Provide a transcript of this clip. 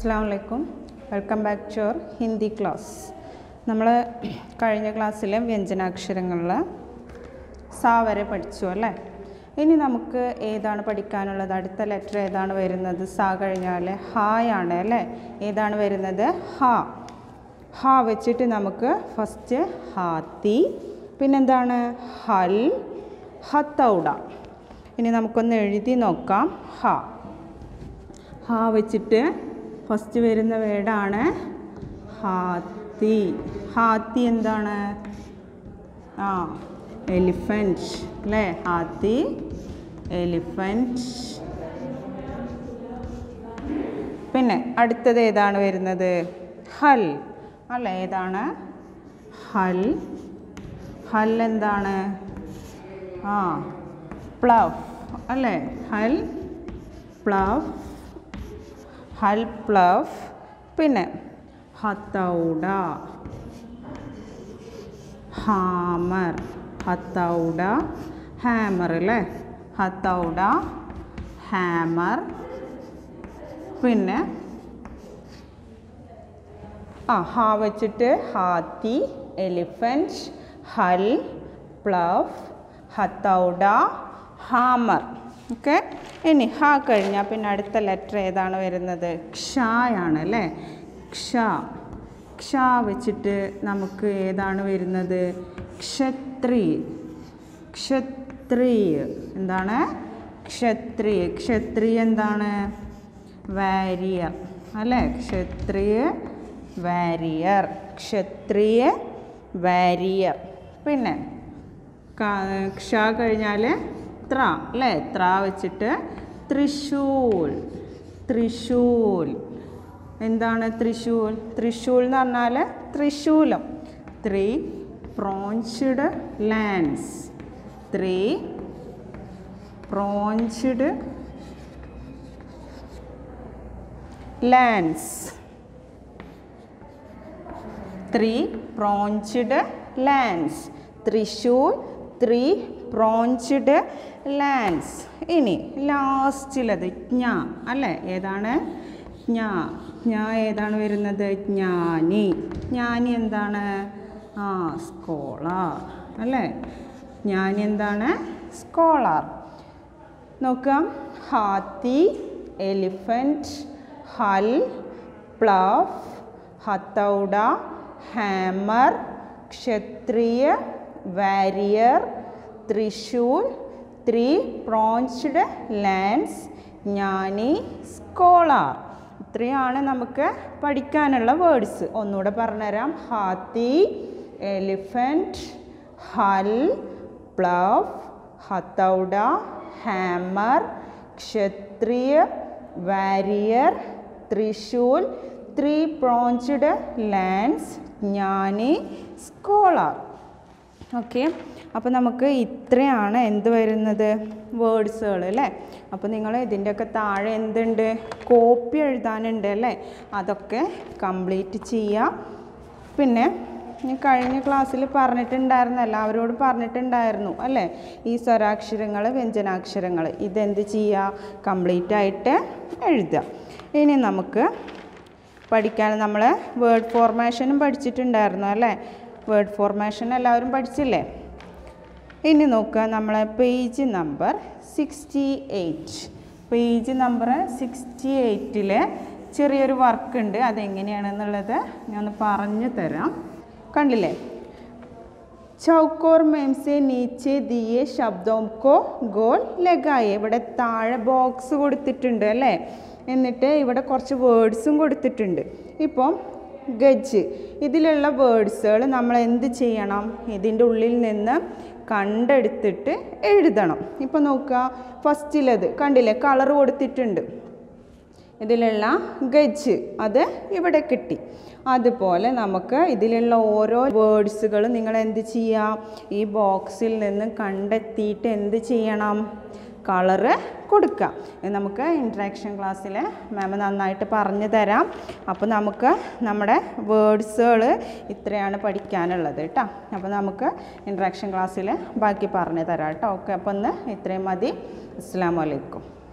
അസ്സാം വലൈക്കും welcome back to our Hindi class നമ്മൾ കഴിഞ്ഞ ക്ലാസ്സിൽ വ്യഞ്ജനാക്ഷരങ്ങളിൽ സാ വരെ പഠിച്ചു അല്ലേ ഇനി നമുക്ക് ഏതാണ് പഠിക്കാനുള്ളത് അടുത്ത ലെറ്റർ ഏതാണ് വരുന്നത് സാ കഴിഞ്ഞാൽ ഹായാണ് അല്ലേ ഏതാണ് വരുന്നത് ഹാ ഹാ വെച്ചിട്ട് നമുക്ക് ഫസ്റ്റ് ഹാത്തി പിന്നെന്താണ് ഹൽ ഹത്തൗഡ ഇനി നമുക്കൊന്ന് എഴുതി നോക്കാം ഹ ഹാ വെച്ചിട്ട് ഫസ്റ്റ് വരുന്ന വേർഡാണ് ഹാത്തി ഹാത്തി എന്താണ് ആ എലിഫൻറ്റ് അല്ലേ ഹാത്തി എലിഫൻറ്റ് പിന്നെ അടുത്തത് ഏതാണ് വരുന്നത് ഹൽ അല്ല ഏതാണ് ഹൽ ഹൽ എന്താണ് ആ പ്ലവ് അല്ലേ ഹൽ പ്ലവ് ഹൽ പ്ലവ് പിന്നെ ഹത്തൗഡ ഹാമർ ഹത്തൗഡ ഹാമർ അല്ലേ ഹത്തൗഡ ഹാമർ പിന്നെ ആ ഹാ വെച്ചിട്ട് ഹാത്തി എലിഫൻറ്റ് ഹൽ പ്ലവ് ഹത്തൗഡ ഹാമർ ഓക്കെ ഇനി ഹാ കഴിഞ്ഞാൽ പിന്നെ അടുത്ത ലെറ്റർ ഏതാണ് വരുന്നത് ക്ഷായാണ് അല്ലേ ക്ഷ ക്ഷ വെച്ചിട്ട് നമുക്ക് ഏതാണ് വരുന്നത് ക്ഷത്രി ക്ഷത്രിയ എന്താണ് ക്ഷത്രിയ ക്ഷത്രിയ എന്താണ് വാരിയർ അല്ലേ ക്ഷത്രിയ വാരിയർ ക്ഷത്രിയ വാരിയർ പിന്നെ ക- ക്ഷ കഴിഞ്ഞാൽ ത്ര അല്ലേ ത്ര വെച്ചിട്ട് തൃശൂൽ തൃശൂൽ എന്താണ് തൃശൂൽ തൃശൂൽ എന്ന് പറഞ്ഞാൽ തൃശൂലം three pronged lance three pronged lance three pronged lance തൃശൂർ ത്രീ പ്രോൺച്ച്ഡ് ലാൻഡ്സ് ഇനി ലാസ്റ്റിലത് ജ്ഞ അല്ലേ ഏതാണ് ജ്ഞ ജ്ഞ ഏതാണ് വരുന്നത് ജ്ഞാനി ജ്ഞാനി എന്താണ് ആ സ്കോളാർ അല്ലേ ജ്ഞാനി എന്താണ് സ്കോളാർ നോക്കാം ഹാത്തി എലിഫൻറ്റ് ഹൽ പ്ലവ് ഹത്തൗഡ ഹാമർ ക്ഷത്രിയ വാരിയർ തൃശൂൽ ത്രീ പ്രോൺച്ച്ഡ് ലാൻഡ്സ് ജ്ഞാനി സ്കോളാർ ഇത്രയാണ് നമുക്ക് പഠിക്കാനുള്ള വേർഡ്സ് ഒന്നുകൂടെ പറഞ്ഞുതരാം ഹാത്തി എലിഫൻറ്റ് ഹൽ പ്ലവ് ഹത്തൗഡ ഹാമർ ക്ഷത്രിയ വാരിയർ തൃശൂൽ ത്രീ പ്രോൺച്ച്ഡ് ലാൻഡ്സ് ജ്ഞാനി സ്കോളാർ ഓക്കെ അപ്പോൾ നമുക്ക് ഇത്രയാണ് എന്ത് വരുന്നത് വേർഡ്സുകൾ അല്ലേ അപ്പോൾ നിങ്ങൾ ഇതിൻ്റെയൊക്കെ താഴെ എന്തുണ്ട് കോപ്പി എഴുതാനുണ്ട് അല്ലേ അതൊക്കെ കംപ്ലീറ്റ് ചെയ്യുക പിന്നെ ഞാൻ കഴിഞ്ഞ ക്ലാസ്സിൽ പറഞ്ഞിട്ടുണ്ടായിരുന്നു എല്ലാവരോട് പറഞ്ഞിട്ടുണ്ടായിരുന്നു അല്ലേ ഈ സ്വരാക്ഷരങ്ങൾ വ്യഞ്ജനാക്ഷരങ്ങൾ ഇതെന്ത് ചെയ്യുക കംപ്ലീറ്റ് ആയിട്ട് എഴുതുക ഇനി നമുക്ക് പഠിക്കാൻ നമ്മൾ വേർഡ് ഫോർമേഷനും പഠിച്ചിട്ടുണ്ടായിരുന്നു അല്ലേ വേർഡ് ഫോർമേഷൻ എല്ലാവരും പഠിച്ചില്ലേ ഇനി നോക്കുക നമ്മൾ page number sixty eight page number sixty എയ്റ്റിൽ ചെറിയൊരു വർക്ക് ഉണ്ട് അതെങ്ങനെയാണെന്നുള്ളത് ഞാൻ ഒന്ന് പറഞ്ഞു തരാം കണ്ടില്ലേ ചൗക്കോർ മെംസെ നീച്ചെ ദിയെ ശബ്ദോംകോ ഗോൾ ലഗായെ ഇവിടെ താഴെ ബോക്സ് കൊടുത്തിട്ടുണ്ട് അല്ലേ എന്നിട്ട് ഇവിടെ കുറച്ച് വേർഡ്സും കൊടുത്തിട്ടുണ്ട് ഇപ്പം ഗജ് ഇതിലുള്ള വേർഡ്സുകൾ നമ്മൾ എന്ത് ചെയ്യണം ഇതിൻ്റെ ഉള്ളിൽ നിന്ന് കണ്ടെടുത്തിട്ട് എഴുതണം ഇപ്പം നോക്കുക ഫസ്റ്റിലത് കണ്ടില്ലേ കളർ കൊടുത്തിട്ടുണ്ട് ഇതിലുള്ള ഗജ് അത് ഇവിടെ കിട്ടി അതുപോലെ നമുക്ക് ഇതിലുള്ള ഓരോ വേർഡ്സുകൾ നിങ്ങൾ എന്ത് ചെയ്യുക ഈ ബോക്സിൽ നിന്ന് കണ്ടെത്തിയിട്ട് എന്ത് ചെയ്യണം കളറ് കൊടുക്കുക ഇത് നമുക്ക് ഇൻട്രാക്ഷൻ ക്ലാസ്സിൽ മാം നന്നായിട്ട് പറഞ്ഞു തരാം അപ്പോൾ നമുക്ക് നമ്മുടെ വേർഡ്സുകൾ ഇത്രയാണ് പഠിക്കാനുള്ളത് കേട്ടോ അപ്പോൾ നമുക്ക് ഇൻട്രാക്ഷൻ ക്ലാസ്സിൽ ബാക്കി പറഞ്ഞു തരാം കേട്ടോ ഓക്കെ അപ്പോൾ ഒന്ന് ഇത്രയും മതി അസ്സാം വലൈക്കും